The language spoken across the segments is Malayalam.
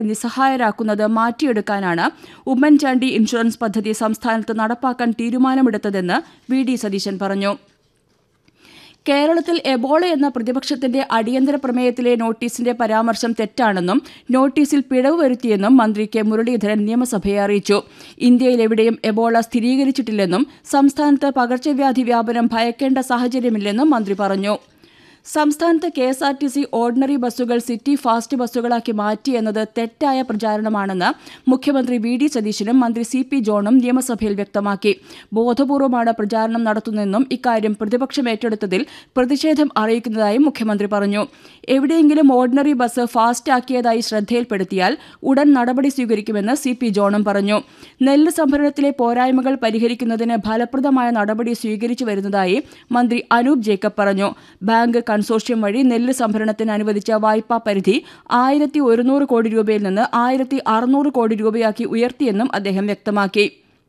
നിസ്സഹായരാക്കുന്നത് മാറ്റിയെടുക്കാനാണ് ഉമ്മൻചാണ്ടി ഇൻഷുറൻസ് പദ്ധതി സംസ്ഥാനത്ത് നടപ്പാക്കാൻ തീരുമാനമെടുത്തതെന്ന് വി ഡി സതീശൻ പറഞ്ഞു കേരളത്തിൽ എബോള എന്ന പ്രതിപക്ഷത്തിന്റെ അടിയന്തര പ്രമേയത്തിലെ നോട്ടീസിന്റെ പരാമർശം തെറ്റാണെന്നും നോട്ടീസിൽ പിഴവ് വരുത്തിയെന്നും മന്ത്രി കെ മുരളീധരൻ നിയമസഭയെ അറിയിച്ചു ഇന്ത്യയിലെവിടെയും എബോള സ്ഥിരീകരിച്ചിട്ടില്ലെന്നും സംസ്ഥാനത്ത് പകർച്ചവ്യാധി വ്യാപനം ഭയക്കേണ്ട സാഹചര്യമില്ലെന്നും മന്ത്രി പറഞ്ഞു സംസ്ഥാനത്ത് K S R T C ordinary ബസ്സുകൾ സിറ്റി ഫാസ്റ്റ് ബസ്സുകളാക്കി മാറ്റിയെന്നത് തെറ്റായ പ്രചാരണമാണെന്ന് മുഖ്യമന്ത്രി വി ഡി സതീശനും മന്ത്രി സി പി ജോണും നിയമസഭയിൽ വ്യക്തമാക്കി ബോധപൂർവമാണ് പ്രചാരണം നടത്തുന്നതെന്നും ഇക്കാര്യം പ്രതിപക്ഷം ഏറ്റെടുത്തതിൽ പ്രതിഷേധം അറിയിക്കുന്നതായും മുഖ്യമന്ത്രി പറഞ്ഞു എവിടെയെങ്കിലും ഓർഡിനറി ബസ് ഫാസ്റ്റ് ആക്കിയതായി ശ്രദ്ധയിൽപ്പെടുത്തിയാൽ ഉടൻ നടപടി സ്വീകരിക്കുമെന്ന് സി പി ജോണും പറഞ്ഞു നെല്ല് സംഭരണത്തിലെ പോരായ്മകൾ പരിഹരിക്കുന്നതിന് ഫലപ്രദമായ നടപടി സ്വീകരിച്ചു വരുന്നതായി മന്ത്രി അനൂപ് ജേക്കബ് പറഞ്ഞു ബാങ്ക് കൺസോർഷ്യം വഴി നെല്ല് സംഭരണത്തിന് അനുവദിച്ച വായ്പാ പരിധി ആയിരത്തി ഒരുന്നൂറ് കോടി രൂപയിൽ നിന്ന് ആയിരത്തി അറുന്നൂറ് കോടി രൂപയാക്കി ഉയർത്തിയെന്നും അദ്ദേഹം വ്യക്തമാക്കി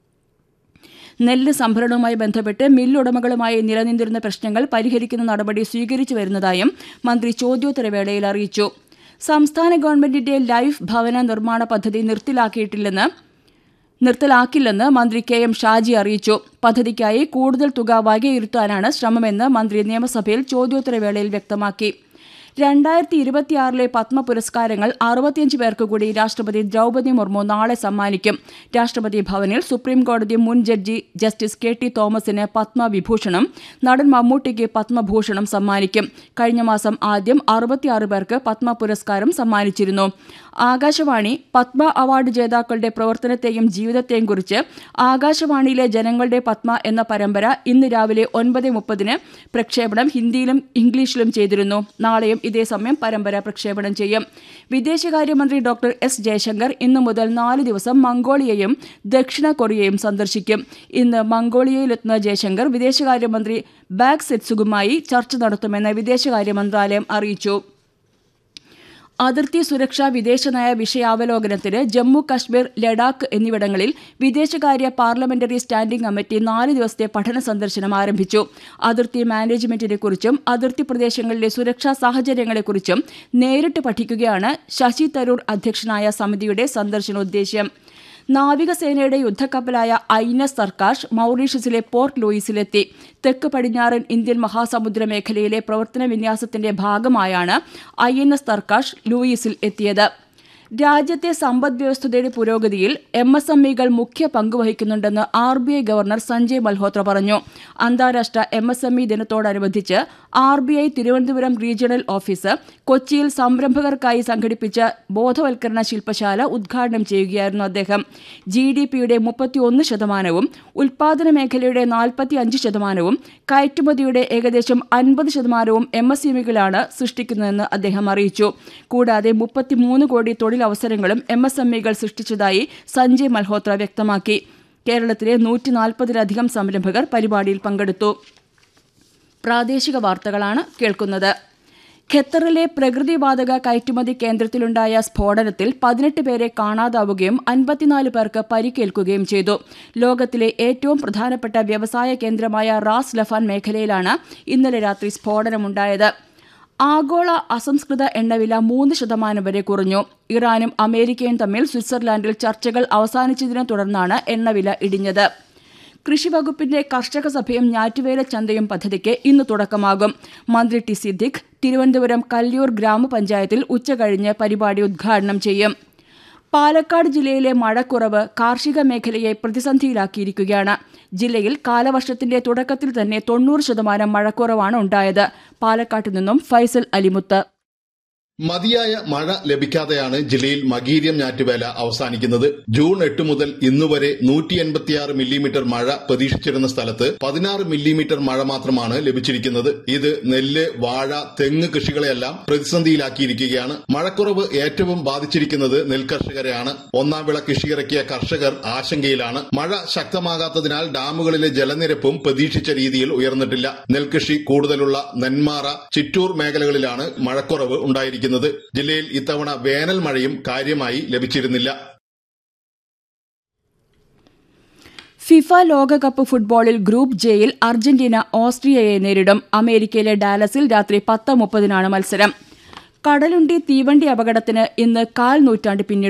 നെല്ല് സംഭരണവുമായി ബന്ധപ്പെട്ട് മില്ലുടമകളുമായി നിലനിന്നിരുന്ന പ്രശ്നങ്ങൾ പരിഹരിക്കുന്ന നടപടി സ്വീകരിച്ചു വരുന്നതായും മന്ത്രി ചോദ്യോത്തരവേളയിൽ അറിയിച്ചു സംസ്ഥാന ഗവൺമെന്റിന്റെ ലൈഫ് ഭവന നിർമ്മാണ പദ്ധതി നിർത്തലാക്കിയിട്ടില്ലെന്ന് നിർത്തലാക്കില്ലെന്ന് മന്ത്രി കെ എം ഷാജി അറിയിച്ചു പദ്ധതിക്കായി കൂടുതൽ തുക വകയിരുത്താനാണ് ശ്രമമെന്ന് മന്ത്രി നിയമസഭയിൽ ചോദ്യോത്തരവേളയിൽ വ്യക്തമാക്കി രണ്ടായിരത്തി ഇരുപത്തിയാറിലെ പത്മ പുരസ്കാരങ്ങൾ അറുപത്തിയഞ്ച് പേർക്ക് കൂടി രാഷ്ട്രപതി ദ്രൗപദി മുർമു നാളെ സമ്മാനിക്കും രാഷ്ട്രപതി ഭവനിൽ സുപ്രീംകോടതി മുൻ ജഡ്ജി ജസ്റ്റിസ് കെ ടി തോമസിന് പത്മവിഭൂഷണം നടൻ മമ്മൂട്ടിക്ക് പത്മഭൂഷണം സമ്മാനിക്കും കഴിഞ്ഞ മാസം ആദ്യം അറുപത്തിയാറ് പേർക്ക് പത്മ പുരസ്കാരം സമ്മാനിച്ചിരുന്നു ആകാശവാണി പത്മ അവാർഡ് ജേതാക്കളുടെ പ്രവർത്തനത്തെയും ജീവിതത്തെയും കുറിച്ച് ആകാശവാണിയിലെ ജനങ്ങളുടെ പത്മ എന്ന പരമ്പര ഇന്ന് രാവിലെ ഒൻപത് മുപ്പതിന് പ്രക്ഷേപണം ഹിന്ദിയിലും ഇംഗ്ലീഷിലും ചെയ്തിരുന്നു നാളെയും ഇതേ സമയം പരമ്പര പ്രക്ഷേപണം ചെയ്യും വിദേശകാര്യമന്ത്രി ഡോക്ടർ എസ് ജയശങ്കർ ഇന്നു മുതൽ നാല് ദിവസം മംഗോളിയയും ദക്ഷിണ കൊറിയയും സന്ദർശിക്കും ഇന്ന് മംഗോളിയയിലെത്തുന്ന ജയശങ്കർ വിദേശകാര്യമന്ത്രി ബാഗ് സെറ്റ്സുകുമായി ചർച്ച നടത്തുമെന്ന് വിദേശകാര്യ മന്ത്രാലയം അറിയിച്ചു അതിർത്തി സുരക്ഷാ വിദേശനയ വിഷയാവലോകനത്തിന് ജമ്മു കശ്മീർ ലഡാക്ക് എന്നിവിടങ്ങളിൽ വിദേശകാര്യ പാർലമെന്ററി സ്റ്റാൻഡിംഗ് കമ്മിറ്റി നാല് ദിവസത്തെ പഠന സന്ദർശനം ആരംഭിച്ചു അതിർത്തി മാനേജ്മെന്റിനെക്കുറിച്ചും അതിർത്തി പ്രദേശങ്ങളിലെ സുരക്ഷാ സാഹചര്യങ്ങളെക്കുറിച്ചും നേരിട്ട് പഠിക്കുകയാണ് ശശി തരൂർ അധ്യക്ഷനായ സമിതിയുടെ സന്ദർശനോദ്ദേശ്യം നാവികസേനയുടെ യുദ്ധക്കപ്പലായ ഐ എൻ എസ് സർക്കാഷ് മൌറീഷ്യസിലെ പോർട്ട് ലൂയിസിലെത്തി തെക്ക് പടിഞ്ഞാറൻ ഇന്ത്യൻ മഹാസമുദ്ര മേഖലയിലെ പ്രവർത്തന വിന്യാസത്തിന്റെ ഭാഗമായാണ് ഐ എൻ എസ് സർക്കാഷ് ലൂയിസിൽ എത്തിയത് രാജ്യത്തെ സമ്പദ് വ്യവസ്ഥയുടെ പുരോഗതിയിൽ എം എസ് എം ഇകൾ മുഖ്യ പങ്കുവഹിക്കുന്നുണ്ടെന്ന് R B I governor Sanjay Malhotra പറഞ്ഞു അന്താരാഷ്ട്ര എം എസ് എം ഇ ദിനത്തോടനുബന്ധിച്ച് R B I Thiruvananthapuram regional office കൊച്ചിയിൽ സംരംഭകർക്കായി സംഘടിപ്പിച്ച ബോധവൽക്കരണ ശില്പശാല ഉദ്ഘാടനം ചെയ്യുകയായിരുന്നു അദ്ദേഹം ജി ഡി പിയുടെ മുപ്പത്തിയൊന്ന് ശതമാനവും ഉൽപാദന മേഖലയുടെ നാൽപ്പത്തി അഞ്ച് ശതമാനവും കയറ്റുമതിയുടെ ഏകദേശം അൻപത് ശതമാനവും എം എസ് എം ഇകളാണ് സൃഷ്ടിക്കുന്നതെന്ന് അദ്ദേഹം അറിയിച്ചു കൂടാതെ മുപ്പത്തിമൂന്ന് കോടി തൊഴിലവസരങ്ങളും എം എസ് എം ഇകൾ സൃഷ്ടിച്ചതായി സഞ്ജയ് മൽഹോത്ര വ്യക്തമാക്കി കേരളത്തിലെ നൂറ്റി നാൽപ്പതിലധികം സംരംഭകർ പരിപാടിയിൽ പങ്കെടുത്തു പ്രാദേശിക വാർത്തകളാണ് കേൾക്കുന്നത് ഖത്തറിലെ പ്രകൃതിവാതക കയറ്റുമതി കേന്ദ്രത്തിലുണ്ടായ സ്ഫോടനത്തിൽ പതിനെട്ട് പേരെ കാണാതാവുകയും അൻപത്തിനാല് പേർക്ക് പരിക്കേൽക്കുകയും ചെയ്തു ലോകത്തിലെ ഏറ്റവും പ്രധാനപ്പെട്ട വ്യവസായ കേന്ദ്രമായ റാസ് ലഫാൻ മേഖലയിലാണ് ഇന്നലെ രാത്രി സ്ഫോടനമുണ്ടായത് ആഗോള അസംസ്കൃത എണ്ണവില മൂന്ന് ശതമാനം വരെ കുറഞ്ഞു ഇറാനും അമേരിക്കയും തമ്മിൽ സ്വിറ്റ്സർലാൻഡിൽ ചർച്ചകൾ അവസാനിച്ചതിനെ തുടർന്നാണ് എണ്ണവില ഇടിഞ്ഞത് കൃഷിവകുപ്പിന്റെ കർഷക സഭയും ഞാറ്റുവേല ചന്തയും പദ്ധതിക്ക് ഇന്ന് തുടക്കമാകും മന്ത്രി ടി സിദ്ദിഖ് തിരുവനന്തപുരം കല്ലിയൂർ ഗ്രാമപഞ്ചായത്തിൽ ഉച്ചകഴിഞ്ഞ് പരിപാടി ഉദ്ഘാടനം ചെയ്യും പാലക്കാട് ജില്ലയിലെ മഴക്കുറവ് കാർഷിക മേഖലയെ പ്രതിസന്ധിയിലാക്കിയിരിക്കുകയാണ് ജില്ലയിൽ കാലവർഷത്തിന്റെ തുടക്കത്തിൽ തന്നെ തൊണ്ണൂറ് ശതമാനം മഴക്കുറവാണ് ഉണ്ടായത് പാലക്കാട്ട് നിന്നും ഫൈസൽ അലിമുത്ത് മതിയായ മഴ ലഭിക്കാതെയാണ് ജില്ലയിൽ മകീര്യം ഞാറ്റുവേല അവസാനിക്കുന്നത് ജൂൺ എട്ട് മുതൽ ഇന്നുവരെ നൂറ്റി എൺപത്തിയാറ് മില്ലിമീറ്റർ മഴ പ്രതീക്ഷിച്ചിരുന്ന സ്ഥലത്ത് പതിനാറ് മില്ലിമീറ്റർ മഴ മാത്രമാണ് ലഭിച്ചിരിക്കുന്നത് ഇത് നെല്ല് വാഴ തെങ്ങ് കൃഷികളെയെല്ലാം പ്രതിസന്ധിയിലാക്കിയിരിക്കുകയാണ് മഴക്കുറവ് ഏറ്റവും ബാധിച്ചിരിക്കുന്നത് നെൽകർഷകരെയാണ് ഒന്നാം വിള കൃഷിയിറക്കിയ കർഷകർ ആശങ്കയിലാണ് മഴ ശക്തമാകാത്തതിനാൽ ഡാമുകളിലെ ജലനിരപ്പും പ്രതീക്ഷിച്ച രീതിയിൽ ഉയർന്നിട്ടില്ല നെൽകൃഷി കൂടുതലുള്ള നെന്മാറ ചിറ്റൂർ മേഖലകളിലാണ് മഴക്കുറവ് ഉണ്ടായിരിക്കുന്നത് ലഭിക്കുന്നത് ജില്ലയിൽ ഇത്തവണ വേനൽ മഴയും കാര്യമായി ലഭിച്ചിരുന്നില്ല ഫിഫ ലോകകപ്പ് ഫുട്ബോളിൽ ഗ്രൂപ്പ് ജെയിൽ അർജന്റീന ഓസ്ട്രിയയെ നേരിടും അമേരിക്കയിലെ ഡാലസിൽ രാത്രി പത്ത് മുപ്പതിനാണ് മത്സരം കടലുണ്ടി തീവണ്ടി അപകടത്തിന് ഇന്ന് കാൽ നൂറ്റാണ്ട് പിന്നിടുന്നു